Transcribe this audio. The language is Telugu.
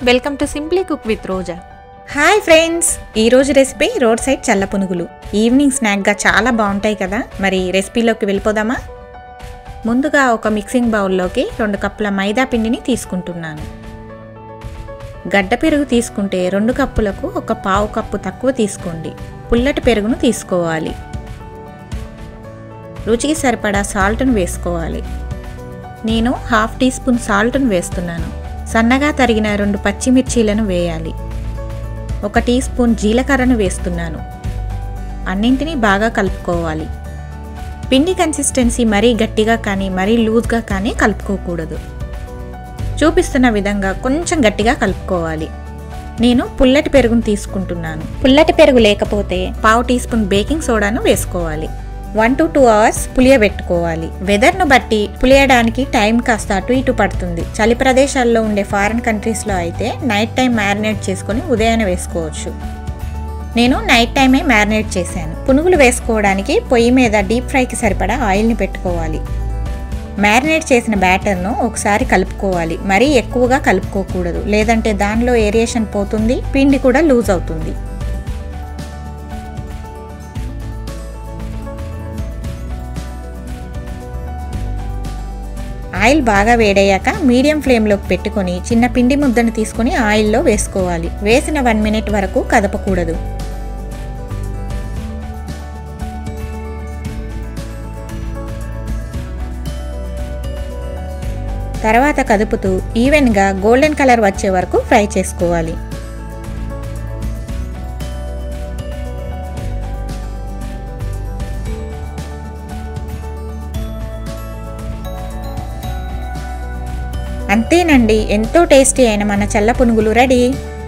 welcome to simply cook with Roja hi friends ఈరోజు రెసిపీ రోడ్ సైడ్ చల్ల పునుగులు ఈవినింగ్ స్నాక్గా చాలా బాగుంటాయి కదా మరి రెసిపీలోకి వెళ్ళిపోదామా ముందుగా ఒక మిక్సింగ్ బౌల్లోకి రెండు కప్పుల మైదా పిండిని తీసుకుంటున్నాను గడ్డ పెరుగు తీసుకుంటే రెండు కప్పులకు ఒక పావు కప్పు తక్కువ తీసుకోండి పుల్లటి పెరుగును తీసుకోవాలి రుచికి సరిపడా సాల్ట్ను వేసుకోవాలి నేను హాఫ్ టీ స్పూన్ సాల్ట్ను వేస్తున్నాను సన్నగా తరిగిన రెండు పచ్చిమిర్చీలను వేయాలి ఒక టీ స్పూన్ జీలకర్రను వేస్తున్నాను అన్నింటినీ బాగా కలుపుకోవాలి పిండి కన్సిస్టెన్సీ మరీ గట్టిగా కానీ మరీ లూజ్గా కానీ కలుపుకోకూడదు చూపిస్తున్న విధంగా కొంచెం గట్టిగా కలుపుకోవాలి నేను పుల్లటి పెరుగును తీసుకుంటున్నాను పుల్లటి పెరుగు లేకపోతే పావు టీ స్పూన్ బేకింగ్ సోడాను వేసుకోవాలి వన్ టు టూ అవర్స్ పులియబెట్టుకోవాలి వెదర్ను బట్టి పులియడానికి టైం కాస్త అటు ఇటు పడుతుంది చలి ప్రదేశాల్లో ఉండే ఫారిన్ కంట్రీస్లో అయితే నైట్ టైం మ్యారినేట్ చేసుకొని ఉదయాన్నే వేసుకోవచ్చు నేను నైట్ టైమే మ్యారినేట్ చేశాను పునుగులు వేసుకోవడానికి పొయ్యి మీద డీప్ ఫ్రైకి సరిపడా ఆయిల్ని పెట్టుకోవాలి మ్యారినేట్ చేసిన బ్యాటర్ను ఒకసారి కలుపుకోవాలి మరీ ఎక్కువగా కలుపుకోకూడదు లేదంటే దానిలో ఏరియేషన్ పోతుంది పిండి కూడా లూజ్ అవుతుంది ఆయిల్ బాగా వేడయ్యాక మీడియం ఫ్లేమ్లోకి పెట్టుకొని చిన్న పిండి ముద్దను తీసుకొని ఆయిల్లో వేసుకోవాలి వేసిన వన్ మినిట్ వరకు కదపకూడదు తర్వాత కదుపుతూ ఈవెన్గా గోల్డెన్ కలర్ వచ్చే వరకు ఫ్రై చేసుకోవాలి అంతేనండి ఎంతో టేస్టీ అయిన మన చల్ల పునుగులు రెడీ